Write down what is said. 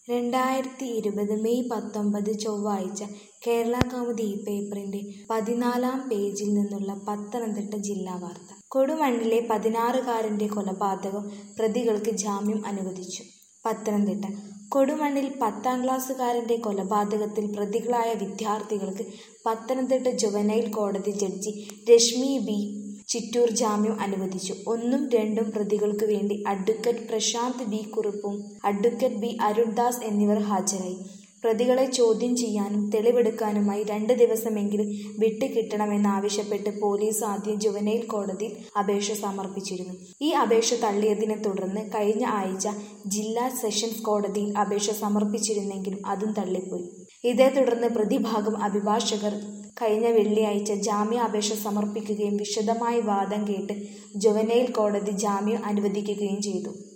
രണ്ടായിരത്തി ഇരുപത് മെയ് പത്തൊമ്പത് ചൊവ്വാഴ്ച കേരളകൗമുദി ഈ പേപ്പറിന്റെ പതിനാലാം പേജിൽ നിന്നുള്ള പത്തനംതിട്ട ജില്ലാ വാർത്ത കൊടുമണ്ണിലെ പതിനാറുകാരന്റെ കൊലപാതകം പ്രതികൾക്ക് ജാമ്യം അനുവദിച്ചു പത്തനംതിട്ട കൊടുമണ്ണിൽ പത്താം ക്ലാസ്സുകാരന്റെ കൊലപാതകത്തിൽ പ്രതികളായ വിദ്യാർത്ഥികൾക്ക് പത്തനംതിട്ട ജുവനൈൽ കോടതി ജഡ്ജി രശ്മി ബി ചിറ്റൂർ ജാമ്യം അനുവദിച്ചു ഒന്നും രണ്ടും പ്രതികൾക്കു വേണ്ടി അഡ്വക്കേറ്റ് പ്രശാന്ത് ബി കുറുപ്പും അഡ്വക്കേറ്റ് ബി അരുൺദാസ് എന്നിവർ ഹാജരായി പ്രതികളെ ചോദ്യം ചെയ്യാനും തെളിവെടുക്കാനുമായി രണ്ട് ദിവസമെങ്കിലും വിട്ടുകിട്ടണമെന്നാവശ്യപ്പെട്ട് പോലീസ് ആദ്യം ജുവനൈൽ കോടതിയിൽ അപേക്ഷ സമർപ്പിച്ചിരുന്നു ഈ അപേക്ഷ തള്ളിയതിനെ തുടർന്ന് കഴിഞ്ഞ ആഴ്ച ജില്ലാ സെഷൻസ് കോടതിയിൽ അപേക്ഷ സമർപ്പിച്ചിരുന്നെങ്കിലും അതും തള്ളിപ്പോയി ഇതേ തുടർന്ന് പ്രതിഭാഗം അഭിഭാഷകർ കഴിഞ്ഞ വെള്ളിയാഴ്ച ജാമ്യാപേക്ഷ സമർപ്പിക്കുകയും വിശദമായി വാദം കേട്ട് ജുവനൈൽ കോടതി ജാമ്യം അനുവദിക്കുകയും ചെയ്തു